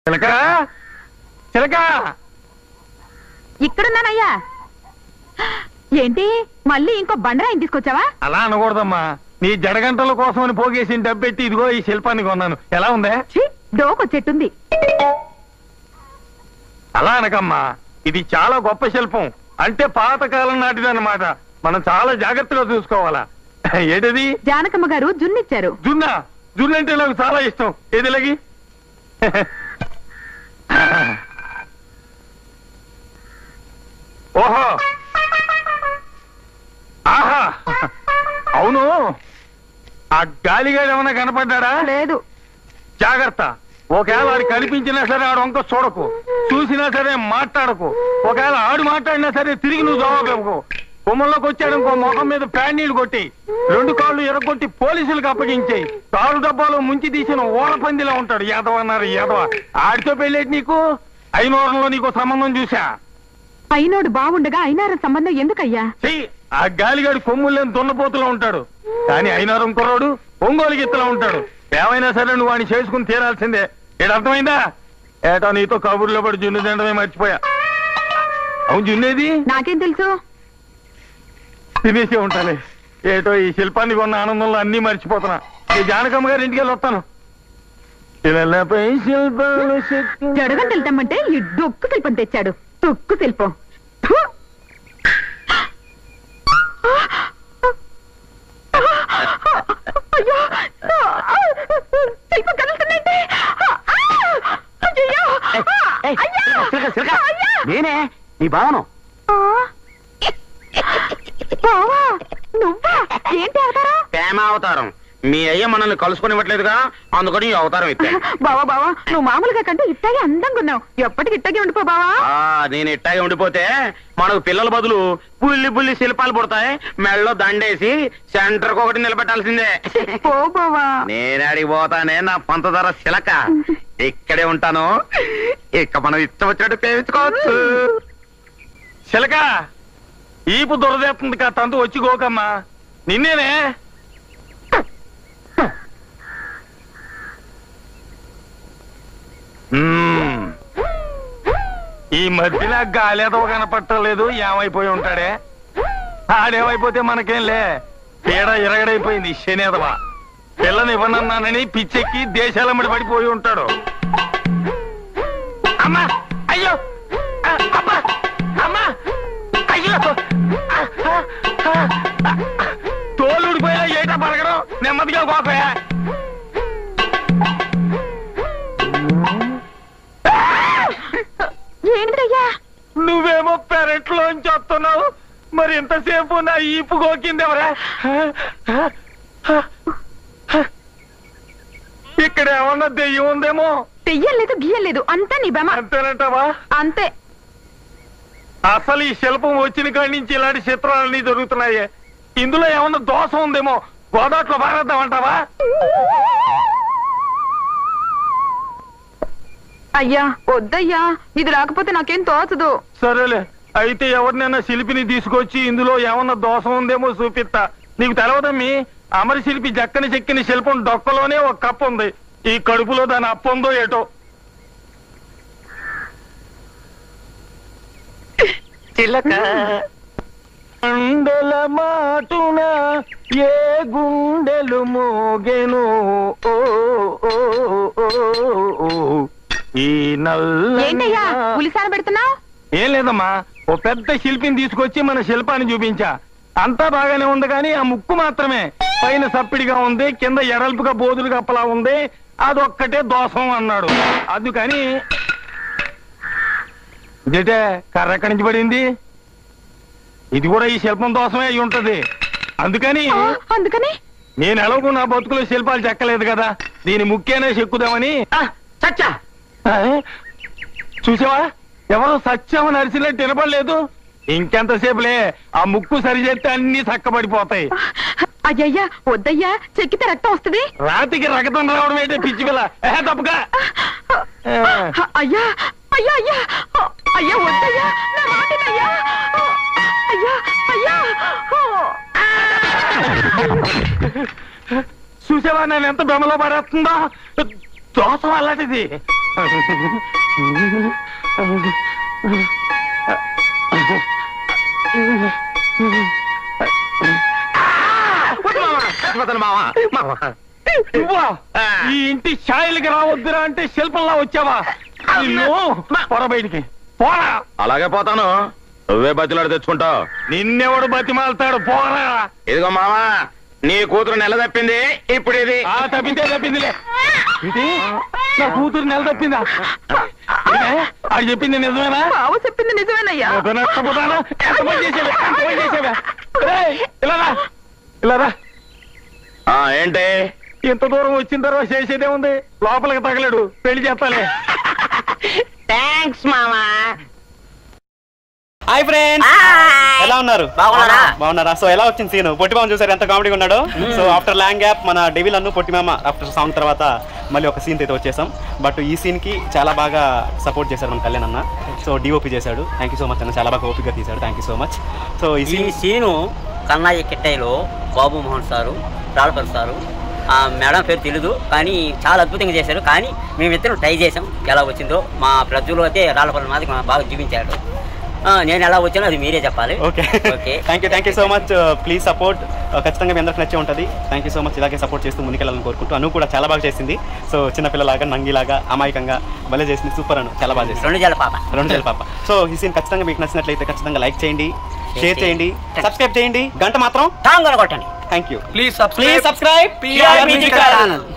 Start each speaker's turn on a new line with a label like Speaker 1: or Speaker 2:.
Speaker 1: చిలక చిలక
Speaker 2: ఇక్కడున్నానయ్యా ఏంటి మళ్ళీ ఇంకో బండరాయిని తీసుకొచ్చావా
Speaker 1: అలా అనకూడదమ్మా నీ జడగంటల కోసమని పోగేసి డబ్బెట్టి ఇదిగో ఈ శిల్పాన్ని కొన్నాను ఎలా ఉందే
Speaker 2: ఛీ, డోకొచ్చెట్టుంది
Speaker 1: అలా అనకమ్మా ఇది చాలా గొప్ప శిల్పం అంటే పాతకాలం నాటిదన్నమాట మనం చాలా జాగ్రత్తగా చూసుకోవాలా ఏంటది
Speaker 2: జానకమ్మ గారు జున్నిచ్చారు
Speaker 1: జున్న జున్ను అంటే నాకు చాలా ఇష్టం ఏది లగి ఓహో ఆహా అవును ఆ గాలిగాడు ఏమైనా కనపడ్డా
Speaker 2: లేదు
Speaker 1: జాగ్రత్త ఒకవేళ ఆడు కనిపించినా సరే ఆడు వంక చూడకు చూసినా సరే మాట్లాడకు ఒకవేళ ఆడు మాట్లాడినా సరే తిరిగి నువ్వు జవాబు ఇవ్వకు కుమ్మంలోకి వచ్చాడు ఇంకో మొహం మీద ప్యాన్ నీళ్లు కొట్టి రెండు కాళ్ళు ఎరగొట్టి పోలీసులకు అప్పగించేయి తాడు డబ్బాలో ముంచి తీసిన ఓడ పందిలా ఉంటాడు యాదవ అన్నారు యాదవ ఆడితో పెళ్ళేటి నీకు ఐనూరంలో నీకు సంబంధం చూసా
Speaker 2: అయినోడు బాగుండగా అయినార సంబంధం ఎందుకయ్యా
Speaker 1: చెయ్యి ఆ గాలిగాడి కొమ్ములు లేని దున్నపోతులో ఉంటాడు కానీ అయినారం కుర్రాడు ఒంగోలు గిత్తలో ఉంటాడు ఏమైనా సరే నువ్వు వాడిని చేసుకుని తీరాల్సిందే ఏడు అర్థమైందా ఏటా నీతో కబుర్లో పడి జున్ను తినడమే మర్చిపోయా అవును జున్నేది
Speaker 2: నాకేం తెలుసు
Speaker 1: తినేసే ఉంటాలే ఏటో ఈ శిల్పాన్ని కొన్న ఆనందంలో అన్ని మర్చిపోతున్నా ఈ జానకమ్మ గారి ఇంటికి వెళ్ళి వస్తాను శిలలపై శిల్పాలు చెక్కి-
Speaker 2: జడగం తెలుతామంటే ఈ డొక్కు శిల్పం తెచ్చాడు తొక్కు శిల్పం ఫు! అయ్యో! శిల్పం కదులుతుందండి! అయ్యయ్యో!
Speaker 3: ఏయ్,
Speaker 2: అయ్యా!
Speaker 3: సిలక, సిలక.
Speaker 2: అయ్యా!
Speaker 3: నేనే నీ భావను
Speaker 2: ఆ! బావా నువ్వా ఏంటి అవతారం
Speaker 3: ప్రేమ అవతారం మీ అయ్య మనల్ని కలుసుకునివ్వట్లేదుగా అందుకని ఈ అవతారం ఎత్తాను
Speaker 2: బావా బావా నువ్వు మామూలుగా కంటే ఇట్టాగే అందంగా ఉన్నావు ఎప్పటికి ఇట్టాగే ఉండిపో బావా
Speaker 3: ఆ, నేను ఇట్టాగే ఉండిపోతే మనకు పిల్లల బదులు బుల్లి బుల్లి శిల్పాలు పుడతాయి మెళ్ళలో దండేసి సెంటర్ ఒకటి నిలబెట్టాల్సిందే
Speaker 2: పో బావా
Speaker 3: నేను అడిగి పోతానే నా పంతధర శిలక ఇక్కడే ఉంటాను ఇక మనం ఇష్టం వచ్చినట్టు పేయించుకోవచ్చు
Speaker 1: చిలక ఈపు దొరదేస్తుంది కా తంతు వచ్చి గోకమ్మా నిన్నేనే మ్మ్. ఈ మధ్యన గాలేదో కనపట్టలేదు ఏమైపోయి ఉంటాడే ఆడేమైపోతే మనకేంలే పీడ ఇరగడైపోయింది శనేదవా పిల్లని ఇవ్వనన్నానని పిచ్చెక్కి దేశాలమ్మడి పడిపోయి ఉంటాడు అమ్మా అయ్యో ఆ, అమ్మా అమ్మా అయ్యో ఆ, ఆ, ఆ, తోలు ఊడిపోయినా ఏటా పరగడం నెమ్మదిగా గోకయా
Speaker 2: ఏంటయ్యా
Speaker 1: నువ్వేమో పెరట్లోంచి వస్తున్నావు మరి ఇంతసేపు నా ఈపు గోకింది ఎవరా ఇక్కడ ఏమన్నా దెయ్యం ఉందేమో
Speaker 2: తెయ్యలేదు గీయలేదు అంతా నీ బెమ
Speaker 1: అంతేనంటావా
Speaker 2: అంతే
Speaker 1: అసలు ఈ శిల్పం వచ్చిన కాడి నుంచి ఇలాంటి చిత్రాలన్నీ జరుగుతున్నాయి ఇందులో ఏమన్నా దోషం ఉందేమో గోదాట్లో పారేద్దామంటావా
Speaker 2: అయ్యా వద్దయ్యా ఇది రాకపోతే నాకేం తోచదు
Speaker 1: సరేలే అయితే ఎవరినైనా శిల్పిని తీసుకొచ్చి ఇందులో ఏమన్నా దోషం ఉందేమో చూపిస్తా నీకు తెలవదమ్మి అమరి శిల్పి జక్కని చెక్కిన శిల్పం డొక్కలోనే ఒక కప్పు ఉంది ఈ కడుపులో దాని అప్పు ఉందో ఏటో
Speaker 3: చిలక
Speaker 1: గుండెల మాటున ఏ గుండెలు మోగెను ఓ, ఓ, ఓ, ఓ. ఈ నల్ల
Speaker 2: ఏంటయ్యా పులిసాన పెడుతున్నావు
Speaker 1: ఏం లేదమ్మా ఓ పెద్ద శిల్పిని తీసుకొచ్చి మన శిల్పాన్ని చూపించా అంతా బాగానే ఉంది కానీ ఆ ముక్కు మాత్రమే పైన సప్పిడిగా ఉంది కింద ఎడల్పుగా బోదులు కప్పలా ఉంది అదొక్కటే దోషం అన్నాడు అందుకని ఇదేటే కర్ర ఎక్కడి నుంచి పడింది ఇది కూడా ఈ శిల్పం దోషమే అయి ఉంటది అందుకని
Speaker 2: ఆ, అందుకని
Speaker 1: నేను ఎలాగో నా బతుకులో శిల్పాలు చెక్కలేదు కదా దీని ముక్కేనే చెక్కుదామని
Speaker 3: చచ్చా
Speaker 1: ఆ? చూసావా ఎవరో సత్యం నరిసినట్టు వినపడలేదు ఇంకెంతసేపులే ఆ ముక్కు సరిచేస్తే అన్ని చక్కబడిపోతాయి
Speaker 2: అయ్యయ్యా వద్దయ్యా చెక్కితే రక్తం వస్తుంది
Speaker 1: రాతికి రగతం రావడం ఏంటే పిచ్చి పిల్ల ఏ తప్పుగా
Speaker 2: అయ్యా అయ్యా అయ్యా అయ్యా వద్దయ్యా నా మాటినయ్యా అయ్యా అయ్యా
Speaker 1: చూసావా నేను ఎంత బెమలో పడేస్తుందో దోషం అలాంటిది
Speaker 3: మావా మావా
Speaker 1: నువ్వా
Speaker 3: ఆ.
Speaker 1: ఈ ఇంటి ఛాయలకి రావద్దురా అంటే శిల్పంలా వచ్చావా నిన్ను పొర బయటికి పోరా
Speaker 3: అలాగే పోతాను నువ్వే బతిలాడు తెచ్చుకుంటావు
Speaker 1: నిన్నెవడు బతిమాలతాడు పోరా
Speaker 3: ఇదిగో మావా నీ కూతురు నెల తప్పింది ఇప్పుడు ఇది
Speaker 1: ఆ తప్పిందే తప్పిందిలే ఇది నా కూతురు నెల తప్పిందా ఇదే? ఆడు చెప్పింది నిజమేనా
Speaker 2: బావ చెప్పింది నిజమేనయ్యా
Speaker 1: ఎంత నష్టపోతానా ఎంత పని చేసావే ఎంత పని చేసావే రేయ్, ఇలా రా ఇలా రా
Speaker 3: ఆ ఏంటి
Speaker 1: ఇంత దూరం వచ్చిన తర్వాత చేసేదే ఉంది లోపలికి తగలడు పెళ్లి చేస్తాలే
Speaker 4: థ్యాంక్స్ మామా
Speaker 5: హాయ్ ఫ్రెండ్స్ ఎలా ఉన్నారు
Speaker 4: బాగున్నారా?
Speaker 5: బాగున్నారా సో ఎలా వచ్చింది సీన్ పొట్టిమామ చూసారు ఎంత కామెడీగా ఉన్నాడు సో ఆఫ్టర్ లాంగ్ గ్యాప్ మన డెవిల్ అన్ను పొట్టిమామ ఆఫ్టర్ సాంగ్ తర్వాత మళ్ళీ ఒక సీన్ అయితే వచ్చేసాం బట్ ఈ సీన్ కి చాలా బాగా సపోర్ట్ చేశారు మన కళ్యాణ్ అన్న సో డిఓపి చేశాడు థ్యాంక్ యూ సో మచ్ అన్న చాలా బాగా ఓపిక తీశాడు thank you so much so ఈ
Speaker 4: ఈ
Speaker 5: సీన్
Speaker 4: సీను కన్నయ్య కిట్టయ్యలో బాబు మోహన్ సారు రాళ్ళపల్లి సారు ఆ మేడం పేరు తెలీదు కానీ చాలా అద్భుతంగా చేశారు కానీ మేమిద్దరం ట్రై చేసాం ఎలా వచ్చిందో మా ప్రజలు అయితే రాళ్ళపల్లి మాది బాగా చూపించాడు ఆ, నేను ఎలా వచ్చానో అది మీరే చెప్పాలి
Speaker 5: okay
Speaker 4: okay
Speaker 5: thank you thank you so much please support ఖచ్చితంగా మీ అందరికి నచ్చే ఉంటుంది థ్యాంక్ యూ సో మచ్ ఇలాగే సపోర్ట్ చేస్తూ ముందుకెళ్ళాలని కోరుకుంటూ అను కూడా చాలా బాగా చేసింది సో చిన్నపిల్లలాగా నంగిలాగా అమాయకంగా భలే చేసింది సూపర్ అను చాలా బాగా చేసింది
Speaker 4: రెండు జల పాప
Speaker 5: రెండు వేల పాప సో ఈ సీన్ ఖచ్చితంగా మీకు నచ్చినట్లయితే ఖచ్చితంగా లైక్ చేయండి షేర్ చేయండి సబ్స్క్రైబ్ చేయండి గంట మాత్రం
Speaker 4: టాంగ్ కొట్టండి
Speaker 5: thank you
Speaker 6: please
Speaker 5: please subscribe
Speaker 4: PRBG channel.